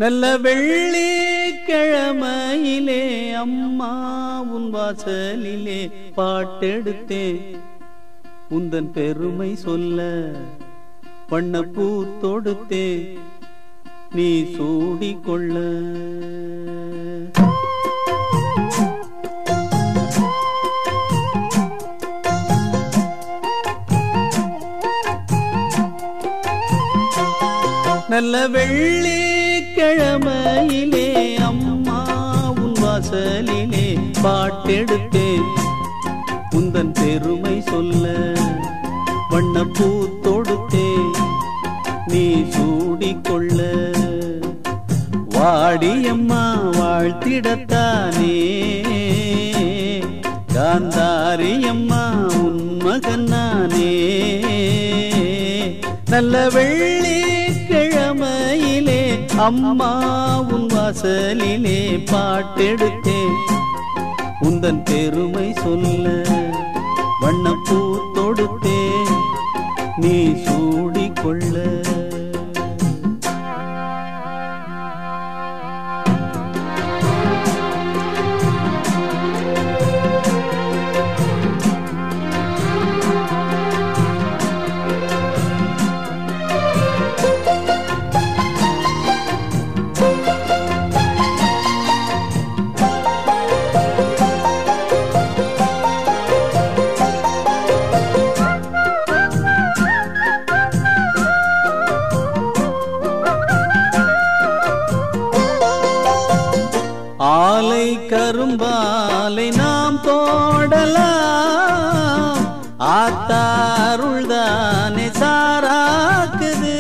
நல்ல வெள்ளி கிழமையிலே அம்மா உன் வாசலிலே பாட்டெடுத்தேன் உந்தன் பெருமை சொல்ல வண்ணப்பூ தொடுத்தேன் நீ சூடிக்கொள்ள நல்ல வெள்ளி கிழமையிலே அம்மா உன் வாசலிலே பாட்டெடுத்தேன் உந்தன் பெருமை சொல்ல வண்ணப்பூ தொடுத்தேன் நீ சூடிக்கொள்ள வாடியம்மா வாழ்த்திடத்தானே காந்தாரியம்மா உன் மகன் நானே நல்ல வெள்ளி கிழமையிலே அம்மா உன் வாசலிலே பாட்டெடுத்தேன் உந்தன் பெருமை சொல்ல வண்ணப்பூ தொடுத்தேன் நீ சூடிக்கொள்ள ஆலை கரும்பாலை நாம் தோடலாம் ஆத்தாருள்தானே சாராக்குது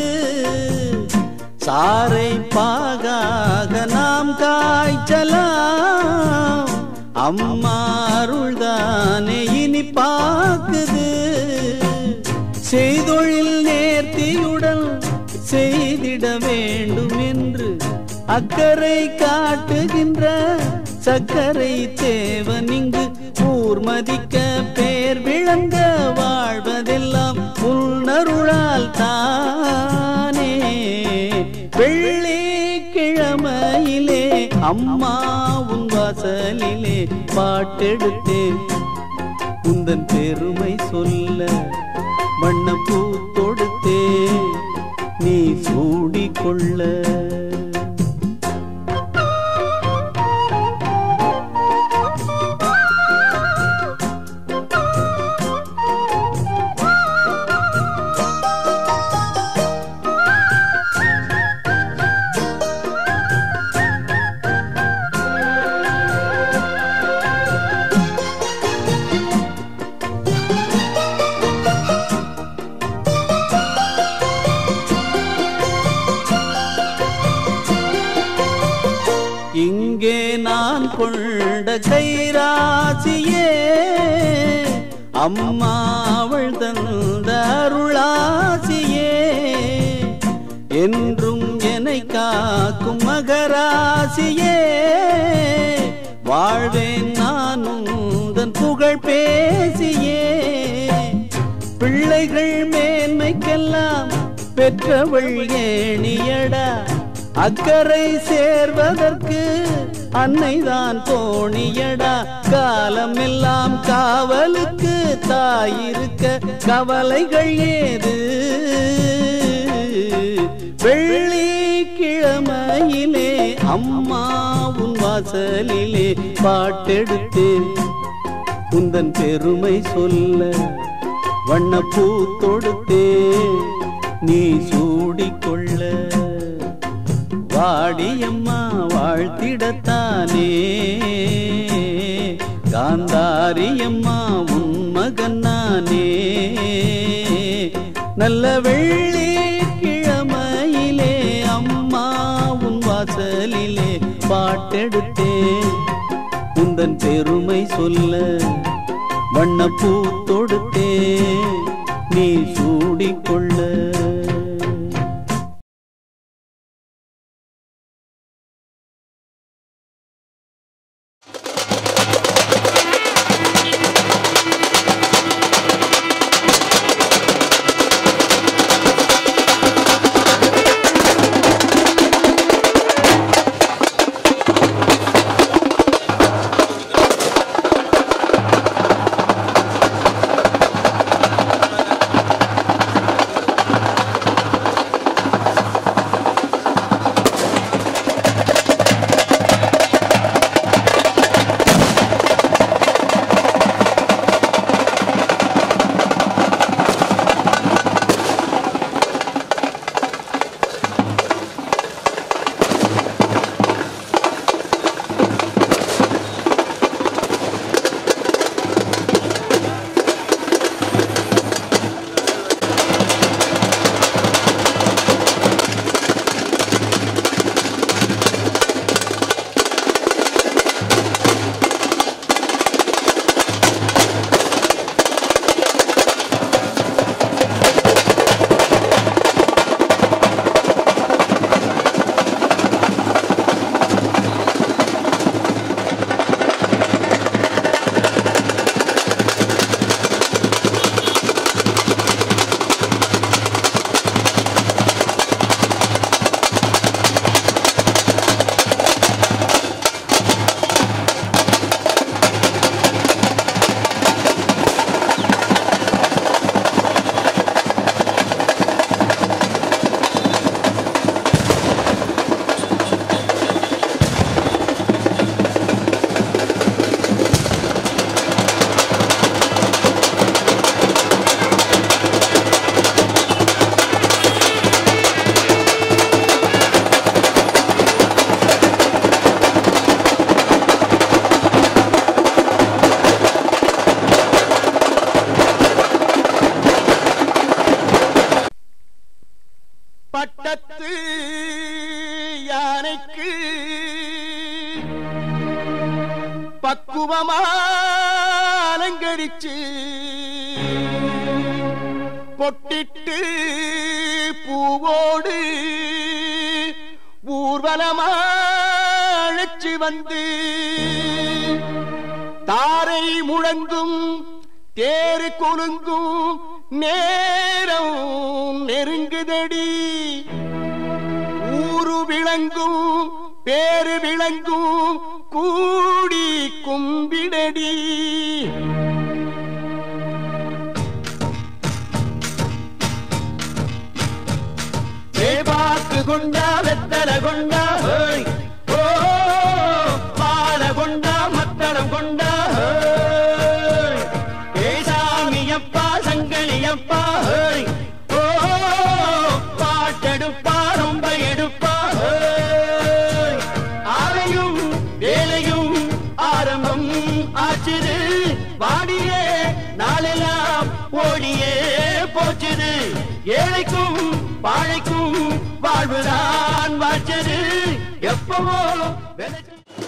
சாரை பாகாக நாம் காய்ச்சலாம் அம்மா அருள்தானே இனி பாக்குது செய்தொழில் நேர்த்தியுடன் செய்திட வேண்டும் என்று அக்கறை காட்டுகின்ற சக்கரை தேவன் இங்கு ஊர் மதிக்க பேர் விளங்க வாழ்வதெல்லாம் உள்நருளால் தானே வெள்ளி கிழமையிலே அம்மா உன் வாசலிலே பாட்டெடுத்தேன் உந்தன் பெருமை சொல்ல வண்ணப்பூ தொடுத்தேன் நீ சூடிக்கொள்ள இங்கே நான் கொண்ட கைராசியே அம்மா அவள் தந்த அருளாசியே என்றும் என்னை காக்கும் மகராசியே வாழ்வேன் நானும் உந்தன் புகழ் பேசியே பிள்ளைகள் மேன்மைக்கெல்லாம் பெற்றவள் ஏணியடா அக்கறை சேர்வதற்கு அன்னைதான் தோணியடா காலம் எல்லாம் காவலுக்கு தாயிருக்க கவலைகள் ஏது வெள்ளி கிழமையிலே அம்மா உன் வாசலிலே பாட்டெடுத்து உந்தன் பெருமை சொல்ல வண்ணப்பூ தொடுத்தே நீ சூடிக்கொள்ள வாடியம்மா வாழ்த்திடத்தானே காந்தாரியம்மா உன் மகன் நானே நல்ல வெள்ளி கிழமையிலே அம்மா உன் வாசலிலே பாட்டெடுத்தேன் உந்தன் பெருமை சொல்ல வண்ணப்பூ தொடுத்தே நீ சூடிக்கொள்ள ஆ ஊர்வலமா அலங்கரிச்சு பொட்டிட்டு பூவோடு ஊர்வலமா அழைச்சு வந்து தாரை முழங்கும் தேரு குலுங்கும் நேரம் நெருங்குதடி ஊரு விளங்கும் பேரு விளங்கும் கூடி கும்பிடடி தேவாக்கு கொண்டா வெத்தல கொண்டா ஹோய். ஓ பால கொண்டா மத்தளம் கொண்டா ஹோய். ஏசாமியப்பா சங்கலியப்பா ஹோய். ஓ பாட்டெடுப்பா ரொம்ப எடுப்பா ஹோய். ஆரையும் வேலையும் ஆரம்பம் ஆச்சுது வாடியே நாளெல்லாம் ஓடியே போச்சுது ஏழைக்கும் வாழைக்கும் வாழ்வுதான் வாச்சது எப்பவோ விளைச்சது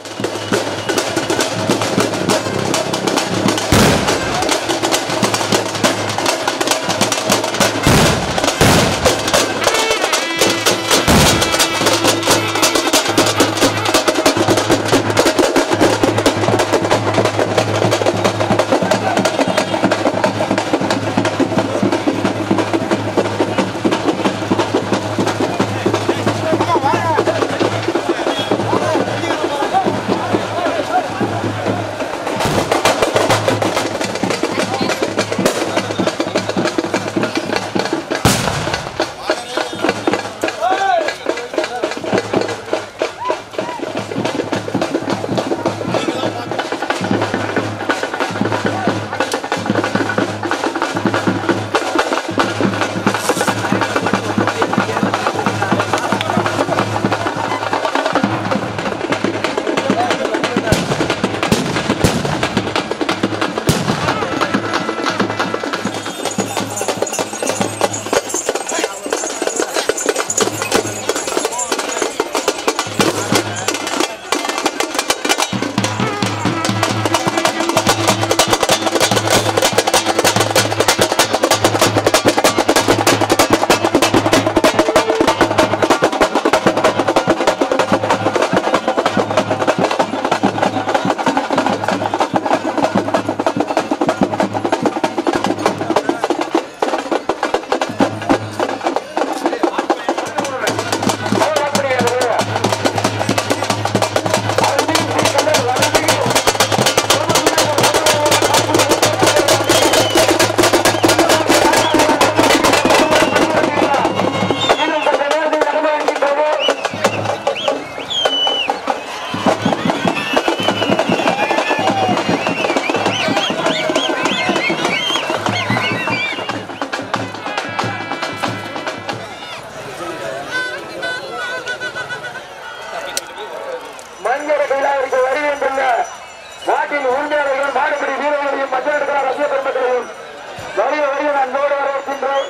மஞ்சள் விழாவிற்கு வருகின்றன நாட்டின் உரிமையாளர்கள் மாடுபிடி வீரர்களையும் மஞ்சள் எடுக்கிற ரசிக பெருமக்களையும் வருக வருக நான் நோடு வரவேற்கின்றோம்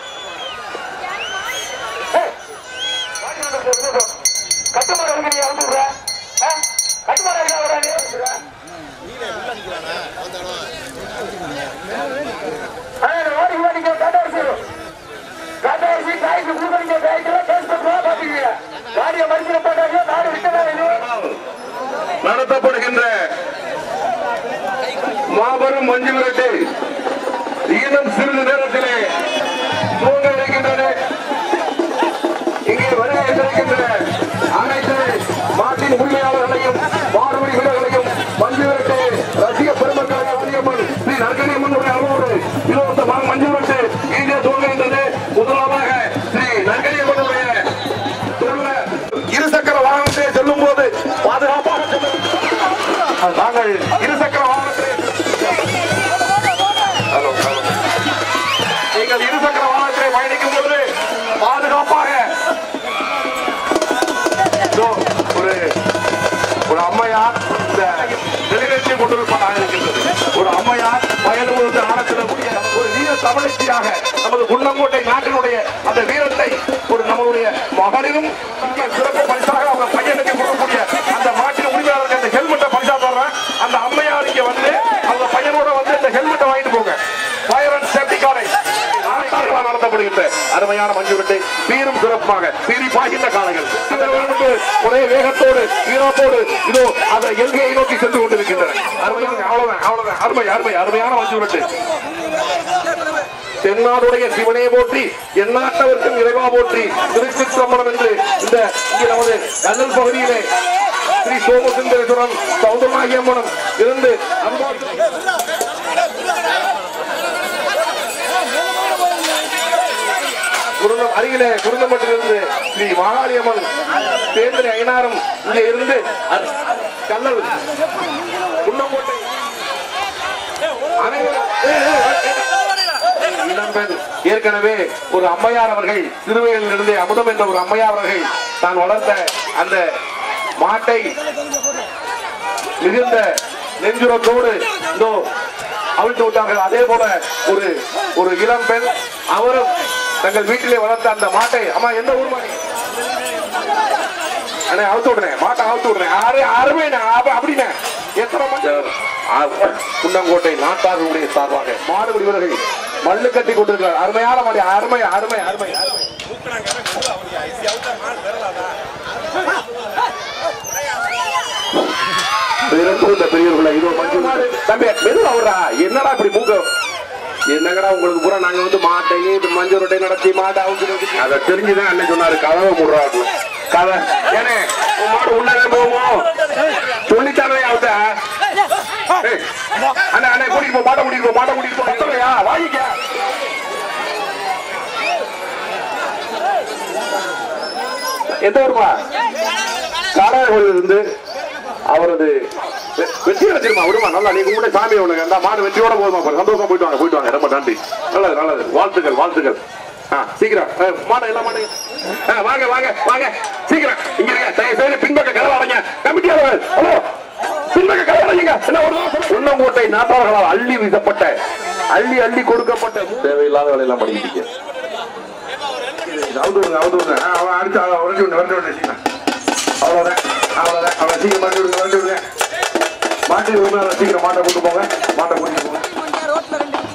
ஏய், மாட்டு வண்டிக்கு ஒரு நிமிஷம். கட்டுமரம் இருக்கு நீ வந்து விடுற ஆ? கட்டுமரம் இருக்கா வர நீ வந்து விடுற? ஆ, இந்த ஓடி ஓடிக்க கட்டரிசி கட்டரிசி காய்க்கு கொடுக்குறீங்க காய்க்கெல்லாம் டேஸ்ட் பண்ணுவா பாத்துக்கீங்க காடியை மறுக்கிற போட்டாங்க நாடு விட்டதா இது நடத்தப்படுகின்ற மாபெரும் மஞ்சு விரட்டு இன்னும் சிறிது நேரத்திலே துவங்க இருக்கின்றது இங்கே வருகை இருக்கின்ற அனைத்து நாட்டின் உரிமையாளர்களையும் மாறுபடி வீரர்களையும் மஞ்சு விரட்டு ரசிக பெருமக்களையும் அதிகமன் ஸ்ரீ நற்கனியம்மனுடைய அருளோடு இலவச மா- மஞ்சு விரட்டு இங்கே துவங்குகின்றது முதலாமாக ஸ்ரீ நற்கனியம்மனுடைய திருவிழா இருசக்கர வாகனத்தை செல்லும் போது பாதுகாப்பாக செல்லும் நாங்கள் இருசக்கர வாகனத்தை ஹலோ ஹலோ நீங்கள் இருசக்கர வாகனத்தை பயணிக்கும் போது பாதுகாப்பாக இதோ ஒரு ஒரு அம்மையார் இந்த நிலைநிறுத்தி கொண்டிருப்பதாக இருக்கின்றது ஒரு அம்மையார் வயது முழுந்து ஆடத்திடக்கூடிய ஒரு வீர தமிழச்சியாக நமது குன்னங்கோட்டை நாட்டினுடைய அந்த வீரத்தை ஒரு நம்மளுடைய மகளிரும் இங்கே சிறப்பு பரிசாக அவங்க பையனுக்கு கொடுக்கக்கூடிய அந்த மாட்டின் உரிமையாளருக்கு அந்த ஹெல்மெட்டை பரிசா தர்றேன் அந்த அம்மையார் இங்க வந்து அருமையான மஞ்சுரட்டை சீரும் சிறப்பாக சீரிப்பாகின்ற காலங்கள் வந்து ஒரே வேகத்தோடு வீரத்தோடு இதோ அந்த எல்கையை நோக்கி சென்று கொண்டிருக்கின்றன அருமையான அவ்வளவுதான் அவ்வளவுதான் அருமை அருமை அருமையான மஞ்சுரட்டு தென்னாடுடைய சிவனே போற்றி எந்நாட்டவர்க்கும் இறைவா போற்றி திருச்சிற்றம்பலம் என்று இந்த இங்கே நமது கல்லல் பகுதியிலே ஸ்ரீ சோமசுந்தரேஸ்வரன் சௌந்தரநாயகி அம்மனம் இருந்து அன்பாட்டு குருந்தம் அருகிலே குருந்தமட்டிலிருந்து ஸ்ரீ மாகாளியம்மன் தேர்தலை ஐநாரம் இங்கே இருந்து அ- கல்லல் குன்னங்கோட்டை அனைவரும் ஏய், ஏய், ஏய். இளம்பெண் ஏற்கனவே ஒரு அம்மையார் அவர்கள் திருவையிலிருந்து அமுதம் என்ற ஒரு அம்மையார் அவர்கள் தான் வளர்த்த அந்த மாட்டை மிகுந்த நெஞ்சுரத்தோடு இதோ அவிழ்த்து விட்டார்கள் அதே போல ஒரு ஒரு இளம் பெண் அவரும் தங்கள் வீட்டிலே வளர்த்த அந்த மாட்டை அம்மா எந்த ஊர் மாடி அண்ணே அவுத்து விடுறேன் மாட்டை அவுத்து விடுறேன் ஆறு அருமை அப்படின்னே எத்தனை மணி குண்டங்கோட்டை நாட்டார்களுடைய சார்பாக மாடுபடி வீரர்கள் மண்ணு கட்டி கொண்டிருக்கிறார் அருமையான மாடி அருமை அருமை அருமை அருமை பிறந்த பெரியவர்களை இதோ மஞ்சு மாடு தம்பி மெதுவா விடுறா என்னடா இப்படி மூக்க என்னங்கடா உங்களுக்கு பூரா நாங்க வந்து மாட்டை இது மஞ்சள் ரொட்டை நடத்தி மாட்டை அவுக்கு அதை தெரிஞ்சுதான் அண்ணன் சொன்னாரு கதவை முடுறாரு கதை ஏனே உன் மாடு உள்ளவே போவோம் சொல்லித்தானே அவத்த அண்ணா அண்ணா கூட்டிட்டு போ மாட்டை கூட்டிட்டு போ மாட்டை கூட்டிட்டு போ பத்தலையா வாங்கிக்க எந்த ஊருமா காடாகோயில் இருந்து அவரது வெ- வெற்றி அடைச்சிருமா விடுமா நல்லா நீ கூட சாமி உனக்கு அந்த மாடு வெற்றியோட போதுமா பாரு. சந்தோஷமா போயிட்டு வாங்க போயிட்டு வாங்க ரொம்ப நன்றி நல்லது நல்லது வாழ்த்துக்கள் வாழ்த்துக்கள் ஆ சீக்கிரம் ஆ, மாடு எல்லாம் மாடு ஆ, வாங்க வாங்க வாங்க சீக்கிரம் இங்க இருங்க தயவு செய்து பின்பக்க கதவாடங்க கமிட்டியாளர்கள் ஹலோ பின்பக்க கதவாடங்க என்ன ஒரு உண்ணங்கோட்டை நாட்டாளர்களால் அள்ளி வீசப்பட்ட அள்ளி அள்ளி கொடுக்கப்பட்ட தேவையில்லாத வேலையெல்லாம் பண்ணிக்கிட்டு அவுதுங்க அவுதுங்க அவன் அடிச்சு அவன் உடஞ்சி விட்டு வந்து விட்டு அவ்வளவுதான் அவ்வளவுதான் அவனை சீக்கிரம் மாட்டி விடுங்க வந்து விடுங்க மாட்டி விடுங்க சீக்கிரம் மாட்டை கூட்டு போங்க மாட்டை கூட்டிட்டு போங்க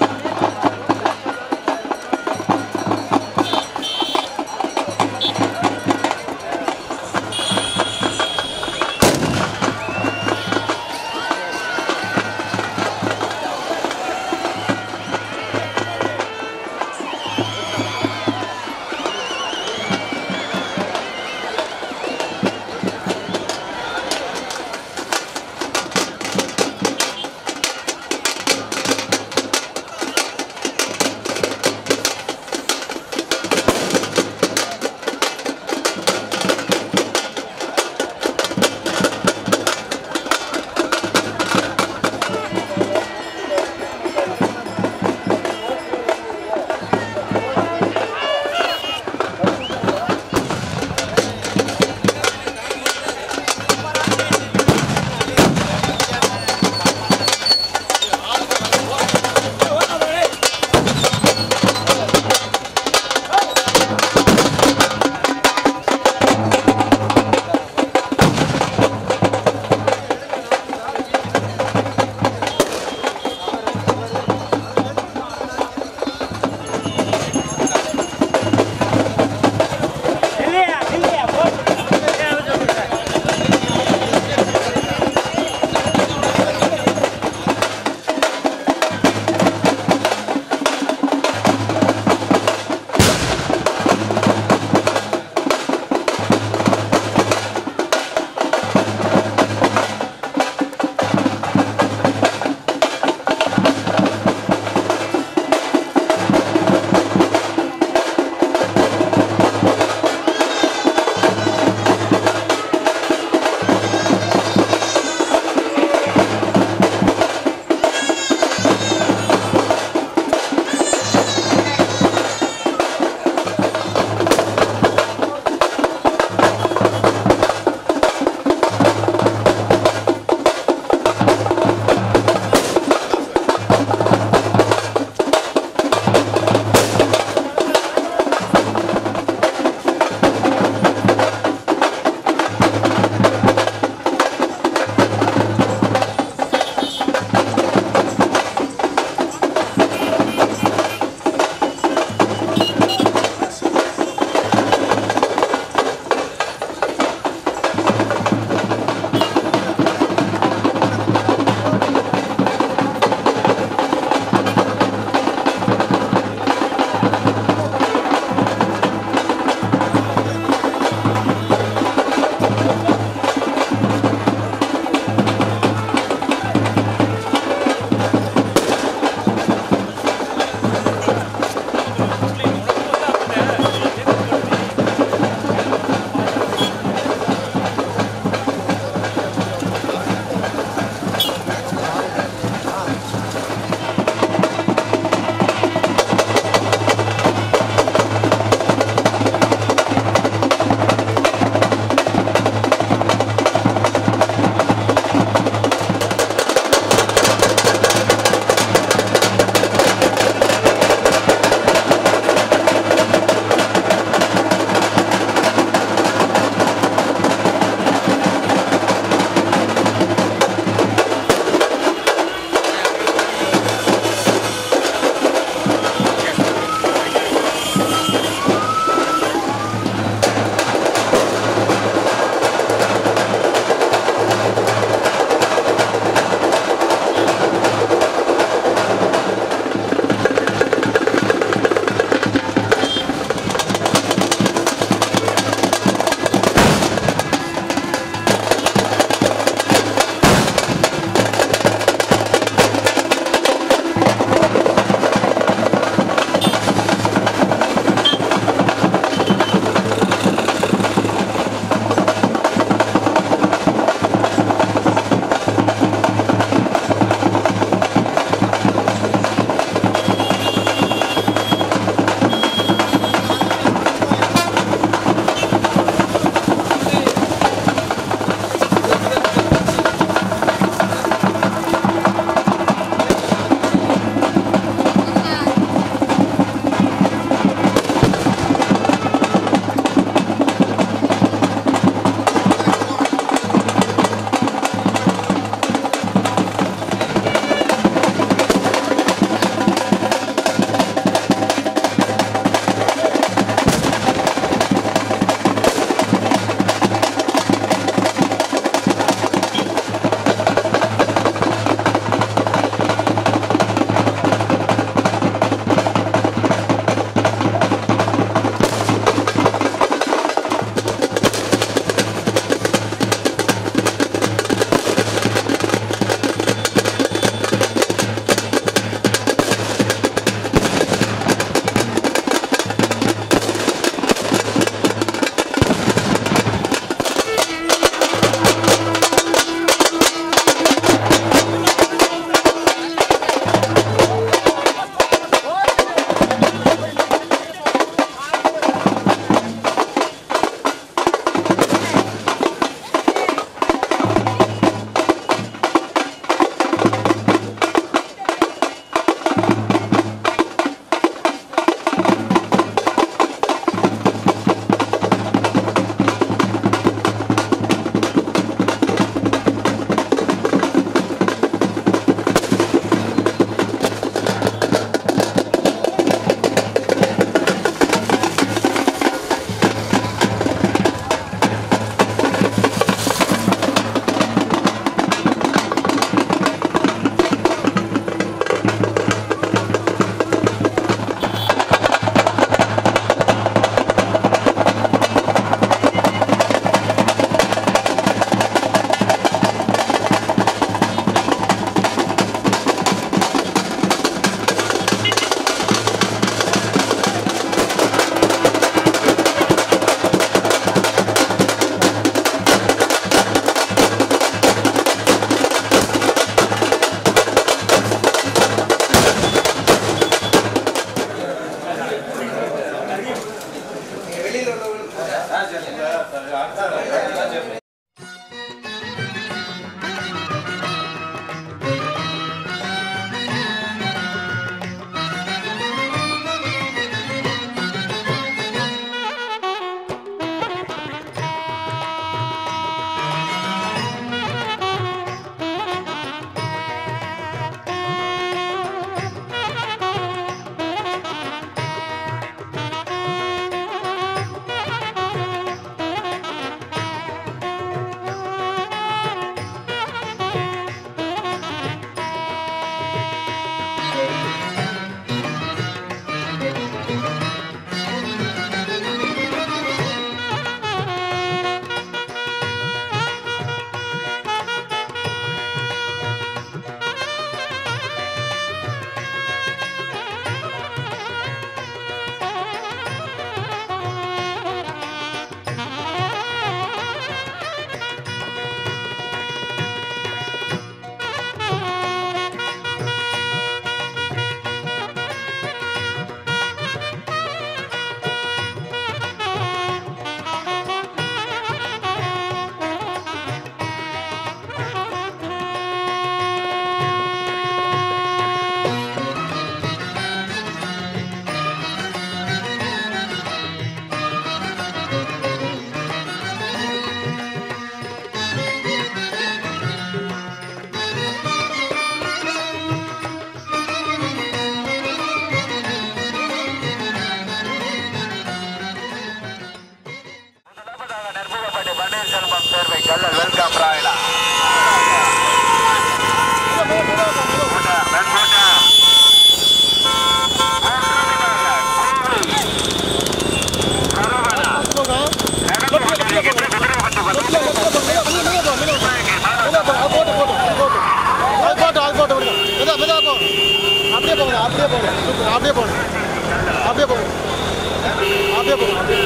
போங்க அப்படியே போங்க அப்படியே போங்க சூப்பர் அப்படியே போங்க அப்படியே போங்க அப்படியே போங்க அப்படியே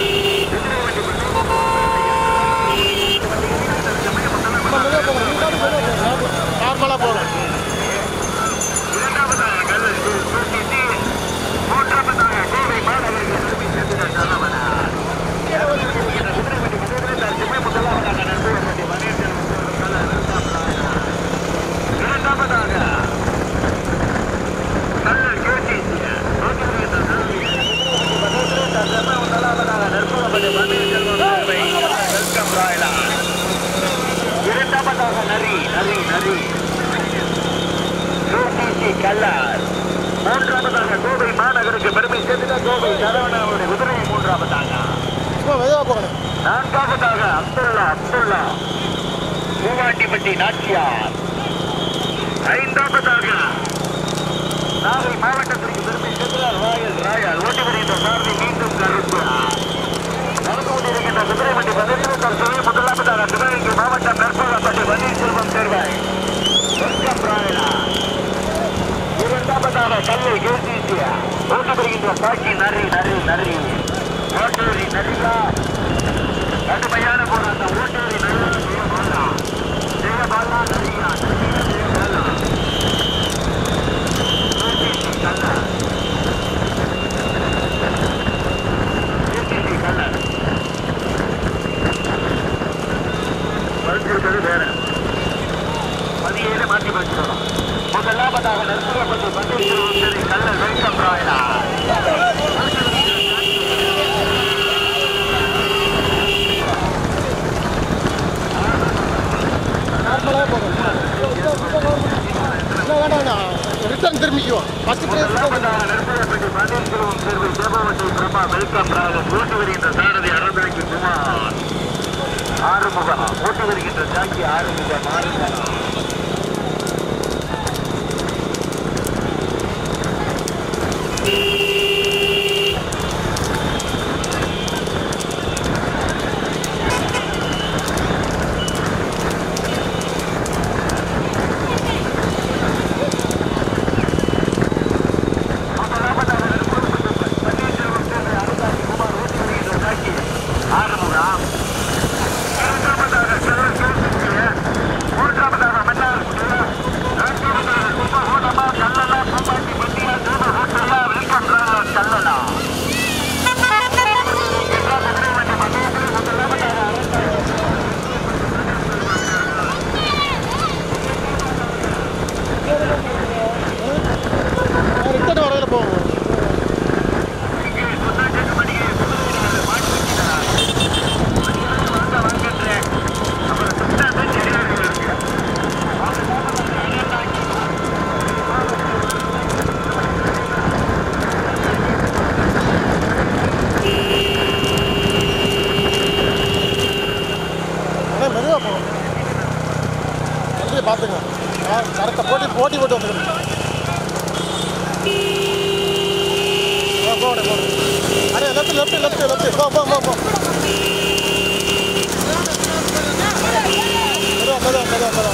அம்மா, மெதுவா போங்க நீங்க பாட்டு மெதுவா போங்க நார்மலாக போங்க இரண்டாவதாக நரி நரி நரி யூடிசி கல்லார் மூன்றாவதாக கோவை மாநகருக்கு பெருமை சேர்த்துட்ட கோவை சரவணாவுடைய குதிரை மூன்றாவதாக சும்மா மெதுவாக போங்க நான்காவதாக அப்துல்லா அப்துல்லா மூவாண்டிப்பட்டி நாச்சியார் ஐந்தாவதாக நாகை மாவட்டத்திற்கு பெருமை சேர்க்கிறார் ராயல் ராயல் ஓட்டி வருகின்ற சாரதி மீண்டும் கருப்பு நடந்து கொண்டிருக்கின்ற குதிரை வண்டி பதினெட்டு தற்சமய முதலாவதாக சிவகங்கை மாவட்டம் நற்பகப்பட்டி பன்னீர்செல்வம் தேர்வாய் சொர்க்கம் ராயலா இரண்டாவதாக கல்லை கேசிசியா ஓட்டி வருகின்ற சாட்சி நரி நரி நரி ஓட்டூரி நரியா கடுமையான போராட்டம் ஓட்டூரி நரியா ஜெயபாலா ஜெயபாலா நரியா நரியா ஜெயபாலா கேசிசி கல்லா கேசிசி கல்லா மறுக்கிறது வேற பதினேழு மாற்றி வச்சுக்கணும் முதலாவதாக நற்புறப்பட்டு பன்னீர்செல்வம் சரி கல்லல் வெல்கம் ராயலா நார்மலாக போங்க இல்லை வேண்டாம் வேண்டாம் ரிட்டர்ன் திரும்பிக்குவோம் ஃபஸ்ட்டு ப்ரைஸ் முதலாவதாக நற்புறப்பட்டு பன்னீர்செல்வம் சேர்வை தேவவட்டி பிரம்மா வெல்கம் ராயல் ஓட்டி வருகின்ற சாரதி அறந்தாங்கி குமார் ஆறுமுகம் ஓட்டி வருகின்ற ஜாக்கி ஆறுமுகம் ஆறுமுகம் ரிட்டர்ன் வரையில் போவோம் அண்ணா மெதுவாக போகும் அப்படியே பார்த்துங்க கரெக்டாக போட்டி போட்டி போட்டு வந்துக்கணும் போட போட அடே லெஃப்ட் லெஃப்ட் லெஃப்ட் லெஃப்ட் போ போ போ போ மெதுவா மெதுவா மெதுவா மெதுவா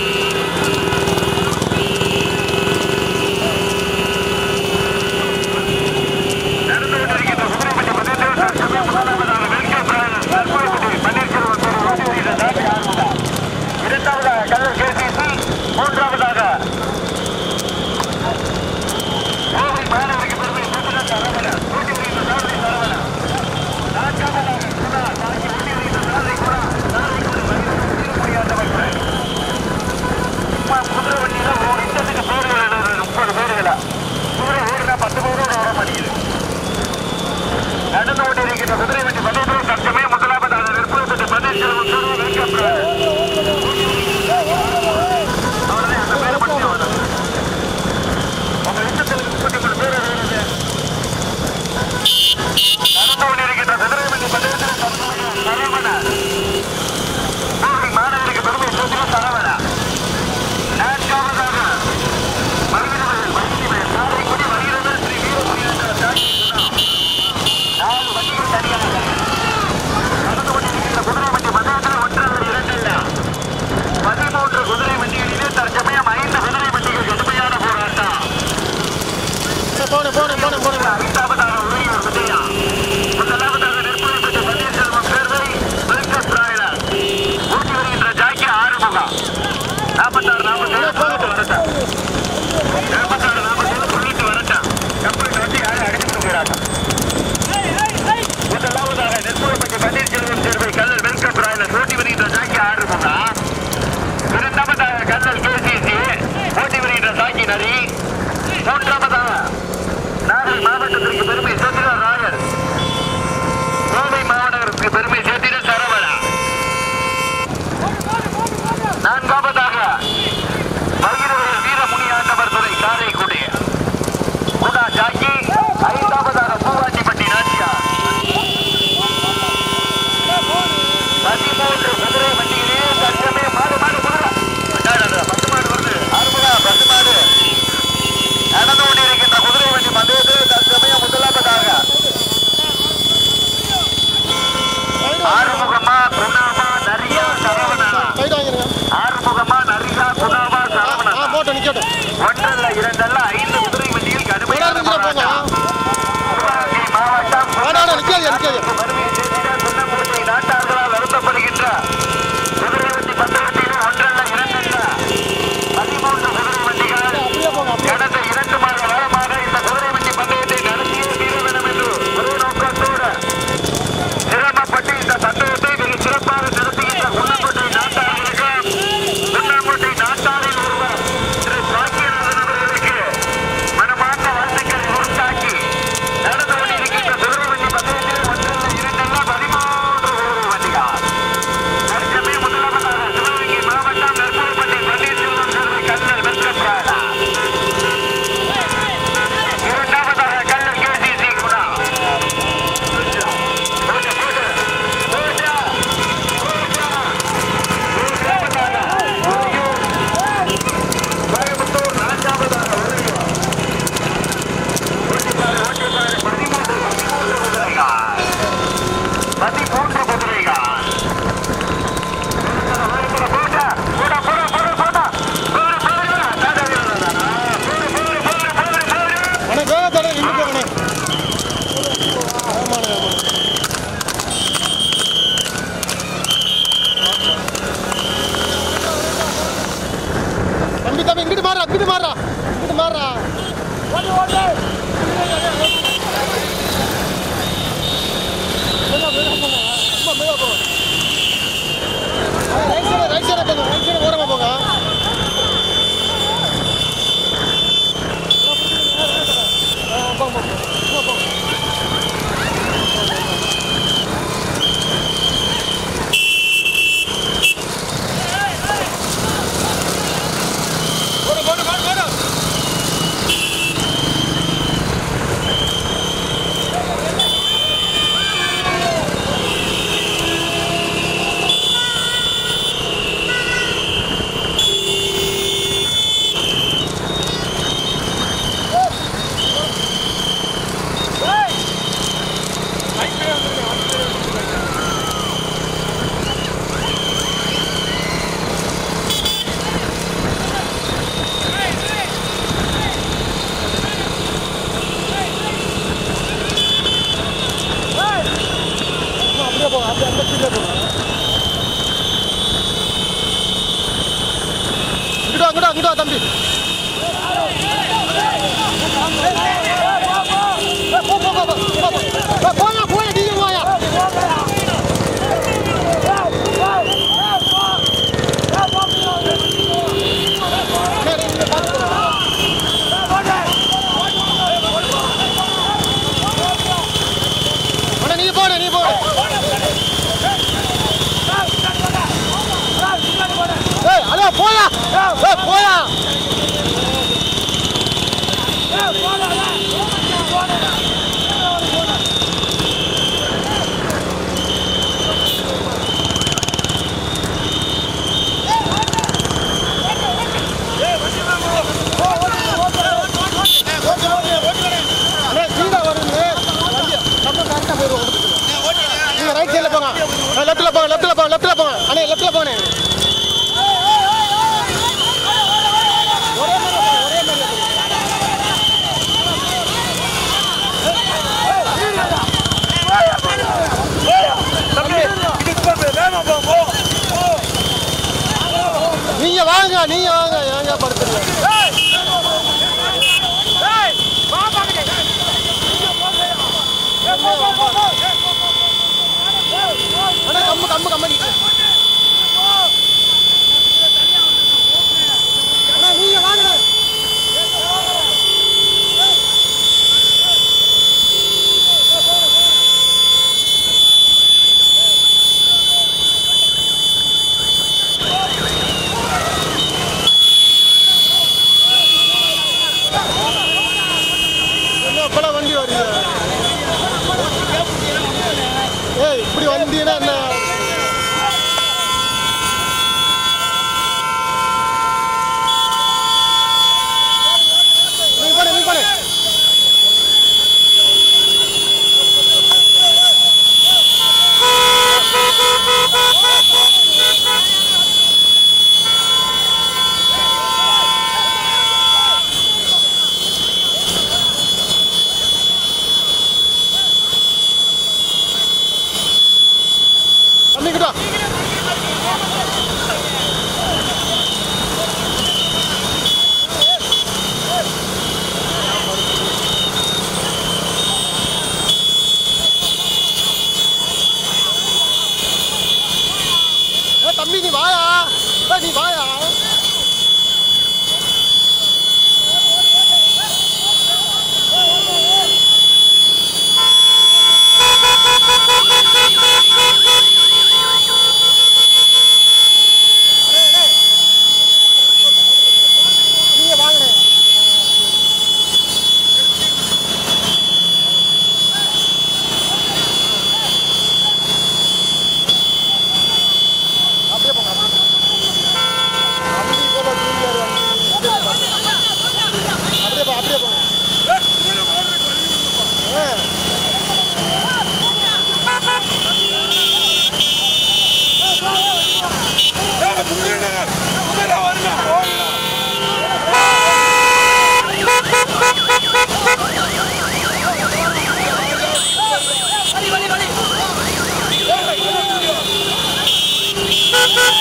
ஆ குணாபா நரியா சரவணா சைடு வாங்கிருங்க ஆறுமுகமா நரியா குணாபா ஆ சரவணா ஆ போட்டோம் நிக்கட்டும் ஒன்றல்ல இரண்டல்ல ஐந்து குதிரை வண்டியில் கடுமையான விளையாடுங்க போங்க போராட்டம் சிவகங்கை மாவட்டம் வேணாம் வேணாம் நிக்காது நிக்காது வறுமை செய்திட சுண்ணமுடியை நாட்டார்களால் வருத்தப்படுகின்ற குதிரை வண்டி பந்தயத்தில் ஒன்றல்ல இரண்டல்ல பதிமூன்று குதிரை வண்டிகள் அப்படியே போங்க அப்படியே கடந்த இரண்டு மாத காலமாக இந்த குதிரை வண்டி பந்தயத்தை நடத்தியே தீர வேண்டும் என்று ஒரே நோக்கத்தோடு சிரமப்பட்டு இந்த பந்தயத்தை வெகு சிறப்பாக நடத்துகின்ற குன்னக்கோட்டை நாட்டார்களுக்கு குன்னக்கோட்டை நாட்டாரில் ஒருவர் திரு பாக்கியநாதன் அவர்களுக்கு மனமார்ந்த வாழ்த்துக்களை உண்டாக்கி நடந்து கொண்டிருக்கின்ற குதிரை வண்டி பந்தயத்தில் ஒன்றல்ல இரண்டல்ல பதிமூன்று குதிரை வண்டிகள் தற்சமே முதலாவதாக சிவகங்கை மாவட்டம் நெற்கூர்பட்டி பன்னீர்செல்வம் சிறுவை கண்ணல் வெங்கட்ராஜா இரண்டாவதாக கண்ணல் கேசிசி குணா போட்டு, போட்டு, போட்டு, போட்டு. மூன்றாவதாக உறையூர். கோயம்புத்தூர் நான்காவதாக உறையூர். ஓட்டிப்பாரு, ஓட்டிப்பாரு, பதிமூன்று, பதிமூன்று குதிரைகள். பதிமூன்று குதிரைகள் அண்ணே வேக தடவை நின்று போங்கண்ணே ஆமாண்ணே ஆமாண்ணே தம்பி தம்பி இங்கிட்டு மாறா இங்கிட்டு மாறா இங்கிட்டு மாறா ஓடி ஓடி ரைட் சைடு ரைட் சைடு போங்க ரைட் சைடு ஓரமா போங்க ஆ, போங்க போங்க போங்க போங்க போடு போடு போடு போடு அப்படியே போங்க அப்படியே அந்த சீட்ல போங்க இங்கிட்டா இங்கிட்டா இங்கிட்டா தம்பி போ, போ, போ, போ, போ, போ. போ, போயா போயா நீங்க போயா சரி, நீங்க பார்த்து போங்க. அண்ணா நீ போடு நீ போடு ஏய் அண்ணா போயா ஏய் போயா அண்ணா கீழே வருங்க வண்டி நம்ம கரெக்டாக போயிடுவோம் நீங்க ரைட் சைடில் போங்க லெஃப்ட்டில் போங்க லெஃப்ட்டில் போங்க லெஃப்ட்டில் போங்க அண்ணே லெஃப்ட்டில் போங்க நீங்க வாங்க நீங்க வாங்க ஏங்க படுத்துருங்க அண்ணா கம்மு கம்மு கம்மு நிக்கு. அண்ணா நீங்க வாங்க என்ன இப்பெல்லாம் வண்டி வருது ஏய் இப்படி வந்தீங்கன்னா என்ன நீ போடு நீ போடு Thank you.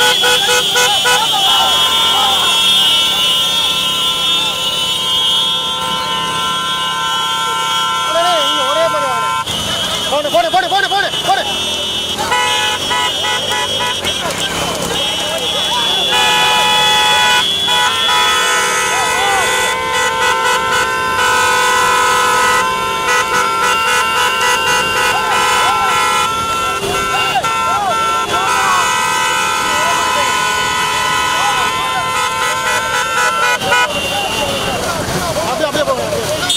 அண்ணே, இங்க ஒரே மாதிரி வாங்க. போடு போடு போடு போடு போடு போடு அப்படியே அப்படியே போங்க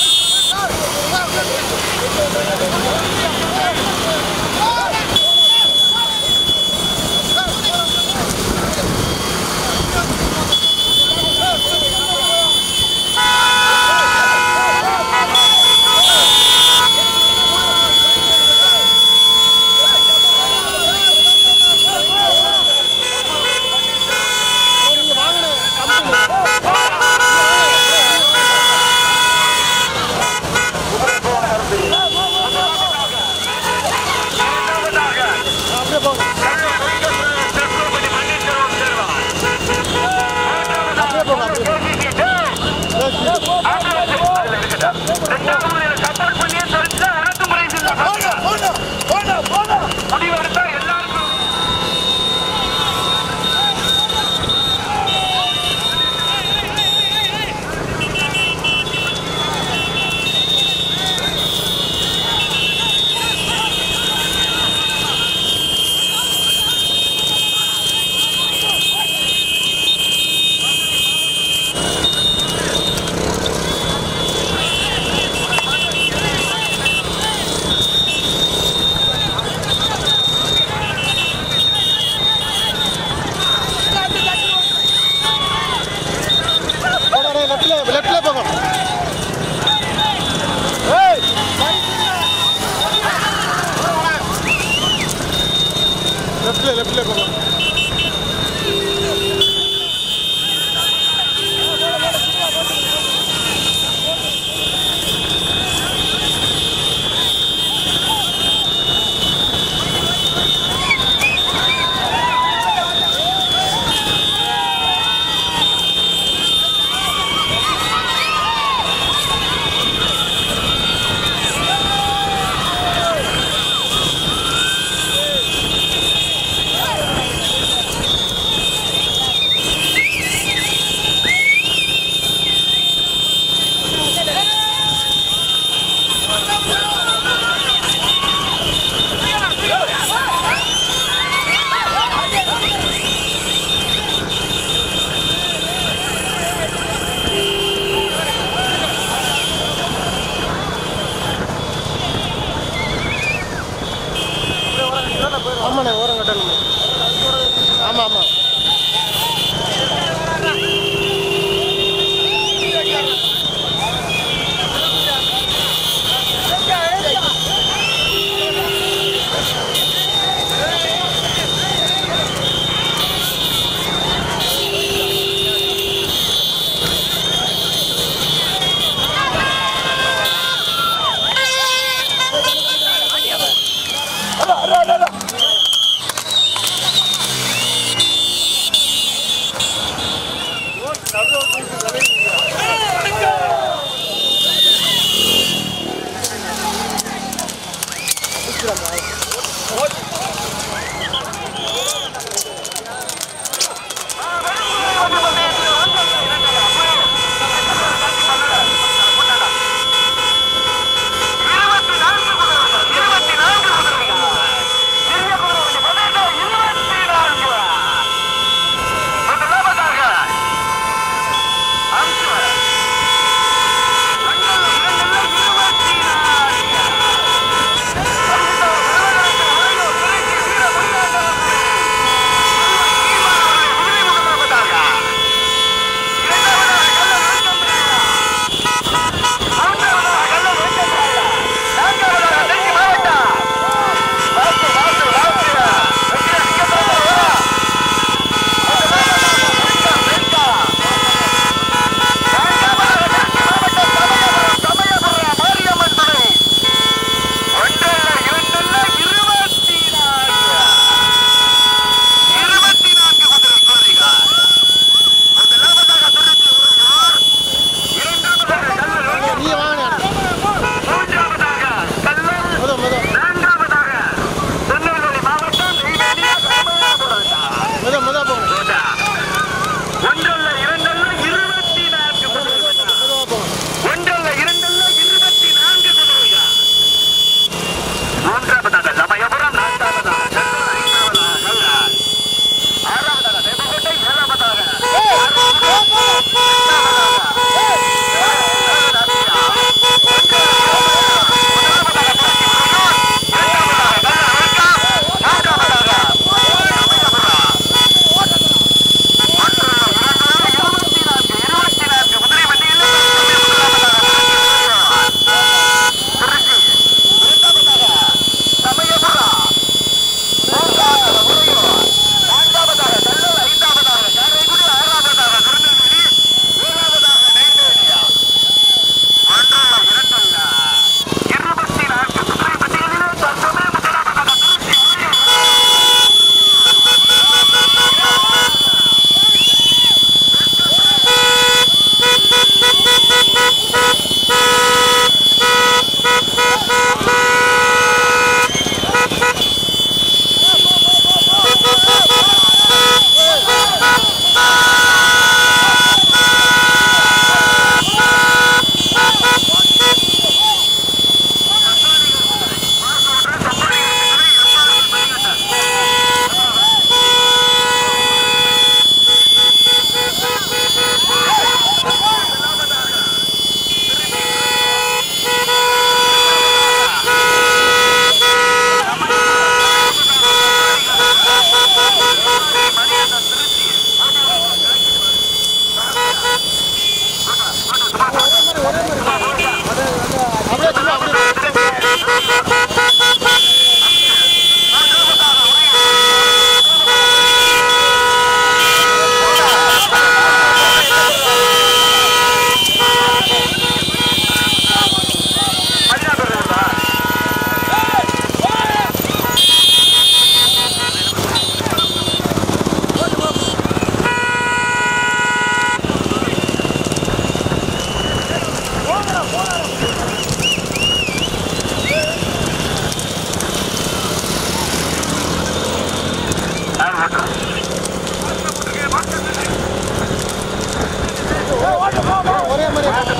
நீங்க வாங்கின கம்பெனி அப்படியே போங்க அப்படியே போங்க அப்படியே முடிவெடுத்தா எல்லாருக்கும் போடா, டேய், லெஃப்ட்ல லெஃப்ட்ல போங்க ஏய் லெஃப்ட்ல லெஃப்ட்ல போங்க ஆமாண்ணே ஓரம் கட்டணும் ஆமாம் ஆமாம்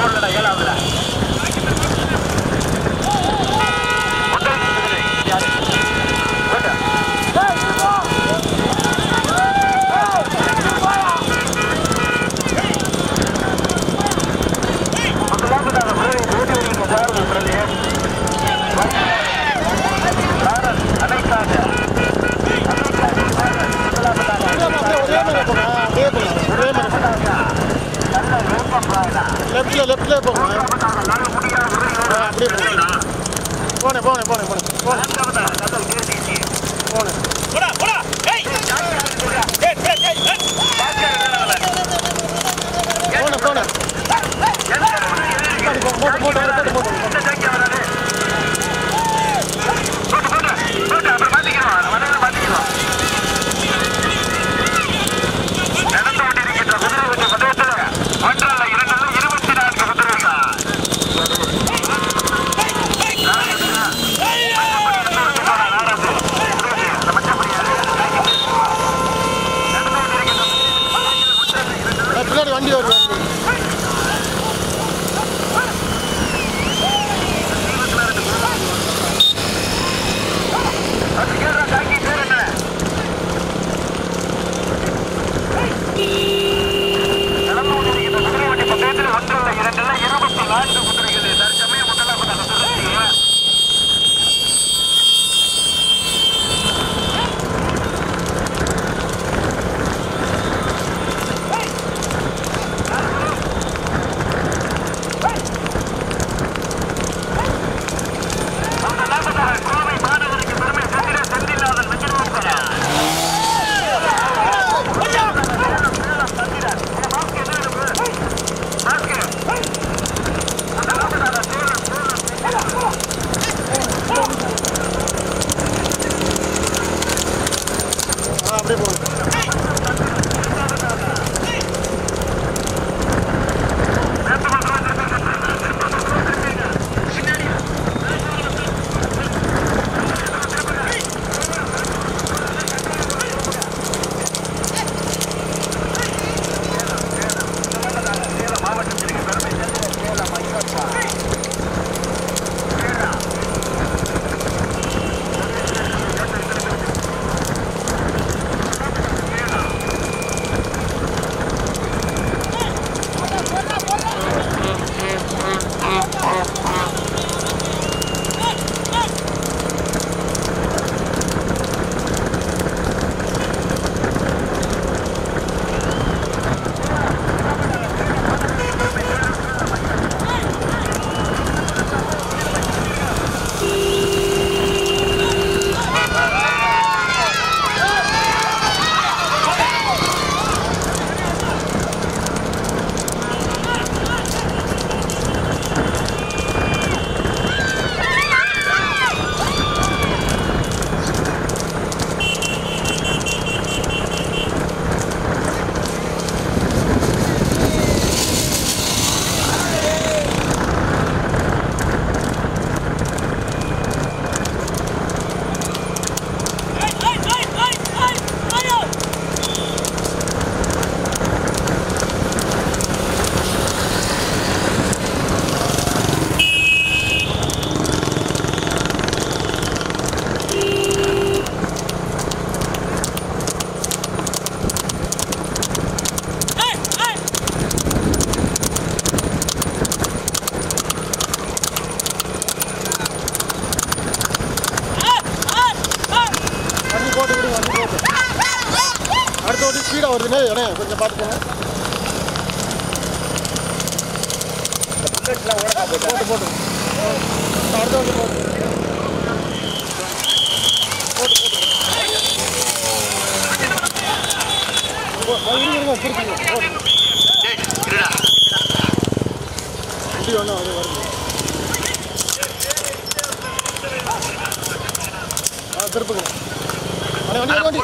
போடுங்கடா ஏழாவதுல முதல் குதிரை யாரு? போட்டா. முதலாவதாக குதிரை ஓடி வருகின்ற சாரதி பிரதேஷ். சாரதி அனைத்தாக. அனைத்தாக சாரதி. முதலாவதாக அப்படியே ஒரே மாதிரி போங்க அப்படியே போங்க ஒரே மாதிரி போங்க நல்ல விருப்பம் பாருடா. லெஃப்ட்ல லெஃப்ட்ல போங்க முதலாவதாக முடியாத உரையோடு ஆ, அப்படியே போங்க போனே போனே போனே போனே போனே நான்காவதாக கதல் கேசிசி. போனே போனே போனே போட்டு போட்டு போட்டு போட்டு போட்டு இந்த ஜாக்கியா வராது. போட்டு, போட்டு, போட்டு, அப்புறம் மாத்திக்கிறோம். வந்ததுல மாத்திக்கிறோம். நடந்து கொண்டிருக்கின்ற குதிரை வண்டி பந்தயத்துல ஒன்றல்ல, இரண்டல்ல, இருபத்தி நான்கு குதிரைகள். நாராசு. அந்த மச்சப்படி யாரு? நடந்து கொண்டிருக்கின்ற ஆ, பின்னாடி வண்டி வருது வண்டி அது கேடுறா, தாக்கி பேர் என்ன? நடந்து கொண்டிருக்கின்ற குதிரை வண்டி பந்தயத்தில் ஒன்றல்ல, இரண்டல்ல, இருபத்தி நான்கு குதிரைகள். தற்சமயம் முதலாவதாக சுழற்சியில் முதலாவதாக கோவை மாநகருக்கு பெருமை சேர்த்திட செந்தில்நாதன் வெற்றிமாறன். முதலாவதாக சேலம், சேலம், ஆ அப்படியே போங்க வண்டி போட்டு விடுங்க வண்டி போட்டு அடுத்த வண்டி ஸ்பீடாக வருதுண்ணே அண்ணே கொஞ்சம் பார்த்துக்கோங்க போட்டு போட்டு அடுத்த வண்டி போட்டு போட்டு போட்டு போ- இருங்க, இருங்க, திருப்பிங்க. போட்டு. வண்டி ஒன்றும் அது வருது ஆ திருப்புங்க அண்ணே வண்டி வண்டி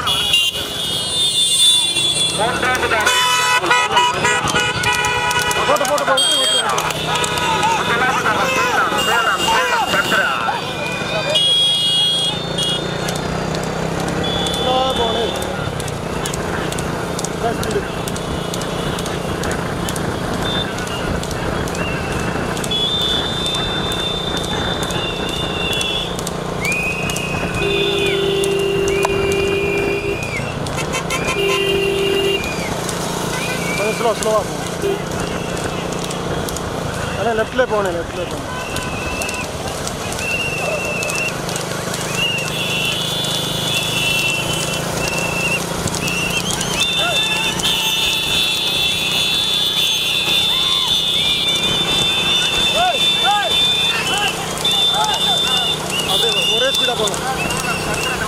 மூன்றாவதாக போட்டு போட்டு போட்டு விட்டு, விட்டு, விட்டு. முதலாவதாக சேலம், சேலம், சேலம் சந்திரா. ஸ்லோவா போகணும் ஸ்பீடு ஸ்லோவாக ஸ்லோவாக போகும் ஆனால் லெஃப்ட்லேயே போகணும் லெஃப்ட்லேயே போகணும் அப்படியே ஒரே ஸ்பீடாக போகணும்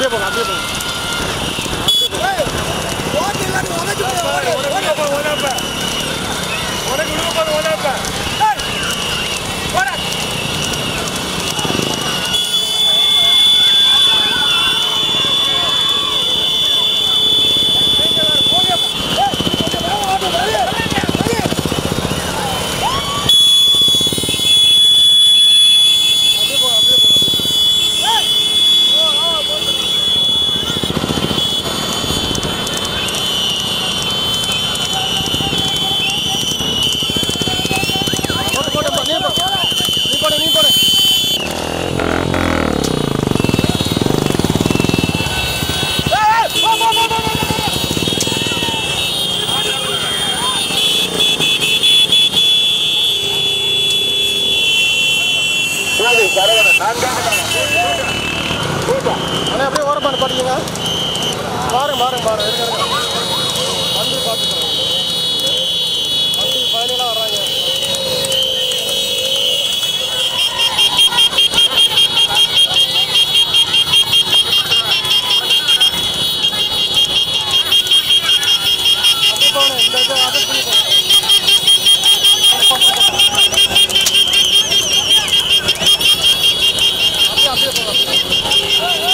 அப்படியே போங்க அப்படியே போங்க போட்டு போட்டு போ, நீ போ நீ போடு நீ போடு அண்ணே அப்படியே ஓரப்பாடு பாட்டுங்க பாருங்க பாருங்க பாருங்க இருங்க இருங்க வந்து பார்த்துக்கிறேன் வந்து பயணிலாம் வர்றாங்க அப்படியே போகணும் இந்த இதை அதை பண்ணி போகணும் அப்படியே அப்படியே போகணும்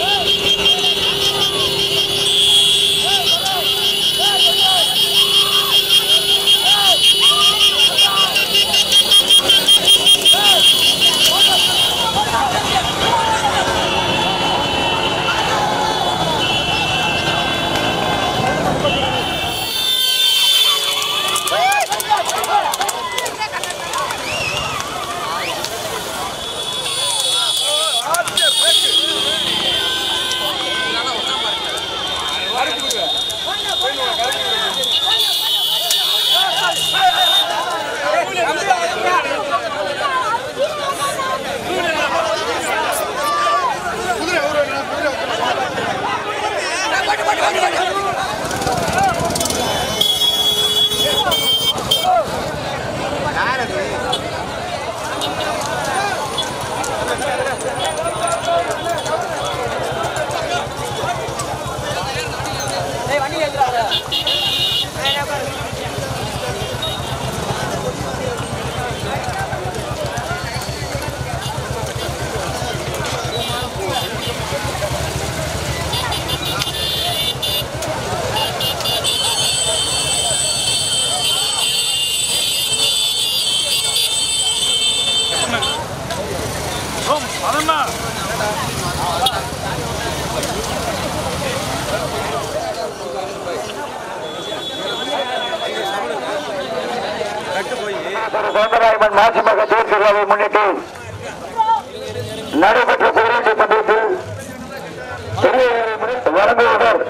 சௌந்தராயம்மன் மாசிமக தேர்தலை முன்னிட்டு நடைபெற்ற பேருந்து பந்தயத்தில் பெரியவரை முன்னிட்டு வழங்குவவர்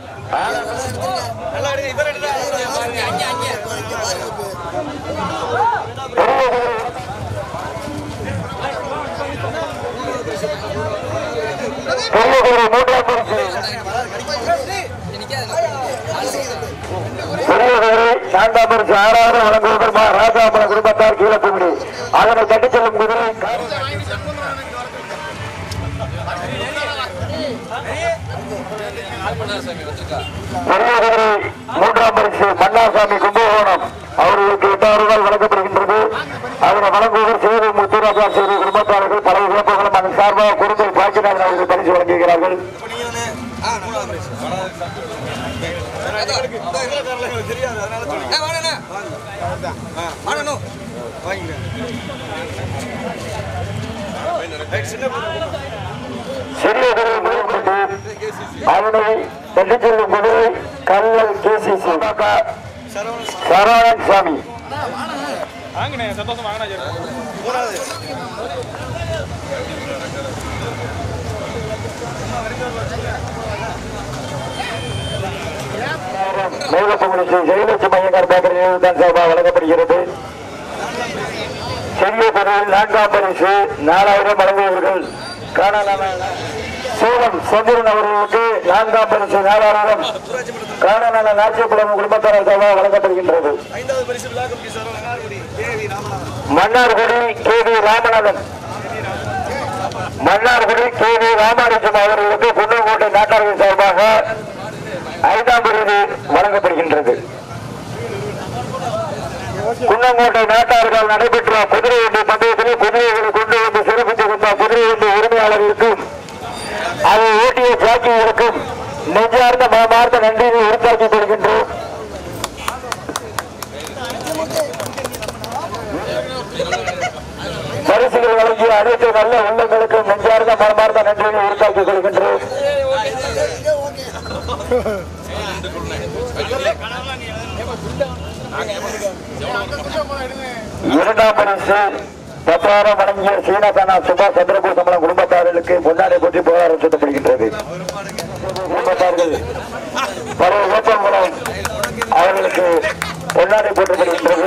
பெரியவரை மூன்றாம் பரிசு பெரியவரை நான்காம் பரிசு ஆறாவது வழங்குவதற்கு மா ராஜாபுரம் குடும்பத்தார் கீழக்கும்படி அதனை தட்டிச் செல்லும் குதிரை பெரியவரை மூன்றாம் பரிசு மன்னாசாமி கும்பகோணம் அவர்களுக்கு எட்டாயிரம் ரூபாய் வழங்கப்படுகின்றது அதனை வழங்குவதர் சேவை முத்துராஜா சேவை குடும்பத்தாளர்கள் பல இழப்புகளும் அதன் சார்பாக குறும்பை பாக்கினார்கள் அவர்கள் பரிசு வழங்குகிறார்கள் சிறிய குதிரை முதற்கொண்டு அதனை தட்டிச் செல்லும் குதிரை கல்லல் கேசிசி சரவணன் சாமி மேலப்பகுதி ஸ்ரீ ஜெயலட்சுமி ஐயங்கார் பேக்கரி நினைவுதான் சார்பாக வழங்கப்படுகிறது செல்லிய பொருள் நான்காம் பரிசு நாலாயிரம் வழங்குவீர்கள் காணலான சேலம் சந்திரன் அவர்களுக்கு நான்காம் பரிசு நாலாயிரம் காணலான நாச்சியகுளம் குடும்பத்தாரர் சார்பாக வழங்கப்படுகின்றது Mannargudi K V Ramanathan Mannargudi K V Ramanujam அவர்களுக்கு குன்னங்கோட்டை நாட்டார்கள் சார்பாக ஐந்தாம் விருது வழங்கப்படுகின்றது குன்னங்கோட்டை நாட்டார்கள் நடைபெற்ற குதிரை வண்டி பந்தயத்தில் குதிரைகளை கொண்டு வந்து சிறப்பித்துக் கொண்ட குதிரை வண்டி உரிமையாளர்களுக்கும் அதை ஓட்டிய ஜாக்கிகளுக்கும் நெஞ்சார்ந்த மனமார்ந்த நன்றியை உறுத்தாக்கிக் கொள்கின்றோம் பரிசுகள் வழங்கிய அனைத்து நல்ல உள்ளங்களுக்கும் நெஞ்சார்ந்த மனமார்ந்த நன்றியை உறுத்தாக்கிக் கொள்கின்றோம் இரண்டாம் பரிசு பத்தாயிரம் வழங்கிய சீனகானா சுபாஷ் சந்திரபோஸ் சம்பளம் குடும்பத்தார்களுக்கு பொன்னாடை போற்றி புகாரம் சுட்டப்படுகின்றது குடும்பத்தார்கள் பழைய ஓப்பன் மூலம் அவர்களுக்கு பொன்னாடை போற்றப்படுகின்றது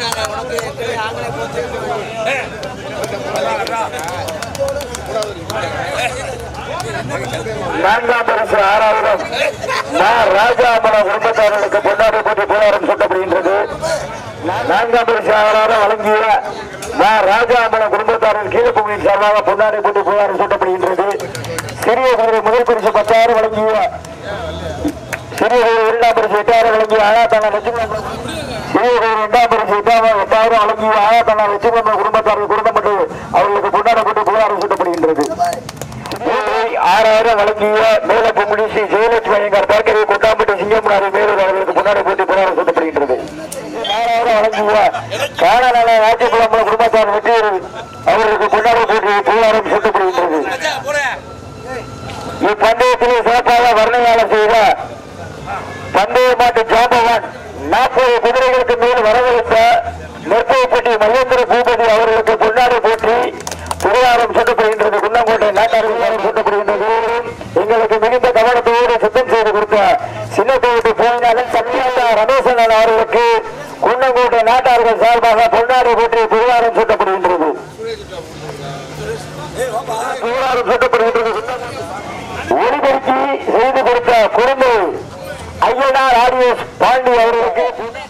நான்காம் பரிசு ஆறாயிரம் நான் ராஜாமலம் குடும்பத்தார்களுக்கு பொன்னாடை போற்றி புகாரம் சுட்டப்படுகின்றது நான்காம் பரிசு ஆறாயிரம் வழங்கிய நான் ராஜாமலம் குடும்பத்தாரின் கீழப்பகுதியின் சார்பாக பொன்னாடை போட்டு புகாரம் சூட்டப்படுகின்றது சிறிய குதிரை முதல் பரிசு பத்தாயிரம் வழங்கிய சிறிய குதிரை இரண்டாம் பரிசு எட்டாயிரம் வழங்கிய ஆயாத்தான லட்சுமணன் சிறிய குதிரை இரண்டாம் பரிசு எட்டாயிரம் எட்டாயிரம் வழங்கிய ஆயாத்தான லட்சுமணன் குடும்பத்தாரின் குடும்பம் மற்றும் அவர்களுக்கு பொன்னாடை போட்டு புகாரம் சூட்டப்படுகின்றது மூன்றை ஆறாயிரம் வழங்கிய மேலப்பொம்புடி ஸ்ரீ ஜெயலட்சுமி ஐயங்கார் பார்க்கவே கொட்டாம்பட்டி சிங்கம்னாரி மேலூர் அவர்களுக்கு முன்னாடி போட்டி புகாரம் சொல்லப்படுகின்றது ஆறாயிரம் வழங்கிய காணநல ராஜகுலம் குடும்பத்தார் வெற்றியர் அவர்களுக்கு கொண்டாட போட்டி புகாரம் சொல்லப்படுகின்றது இப்பந்தயத்திலே சிறப்பாக வர்ணனையாளர் செய்த பந்தய மாட்டு ஜாம்பவான் நாற்பது குதிரைகளுக்கு மேல் வரவழைத்த நெற்பைப்பட்டி மகேந்திர பூபதி அவர்களுக்கு கொண்டாடி போற்றி புகழாரம் சூட்டப்படுகின்றது குன்னங்கோட்டை நாட்டார்கள் சூட்டப்படுகின்றது எங்களுக்கு மிகுந்த கவனத்தோடு சுத்தம் செய்து கொடுத்த சின்னக்கோட்டை போயினாலும் சத்யாந்தா ரமேசன் அவர்களுக்கு குன்னங்கோட்டை நாட்டார்கள் சார்பாக பொன்னாடை போற்றி புகழாரம் சூட்டப்படுகின்றது புகழாரம் சூட்டப்படுகின்றது ஒளிபெருக்கி செய்து கொடுத்த குறும்பு ஐயனார் ஆடியோஸ் பாண்டி அவர்களுக்கு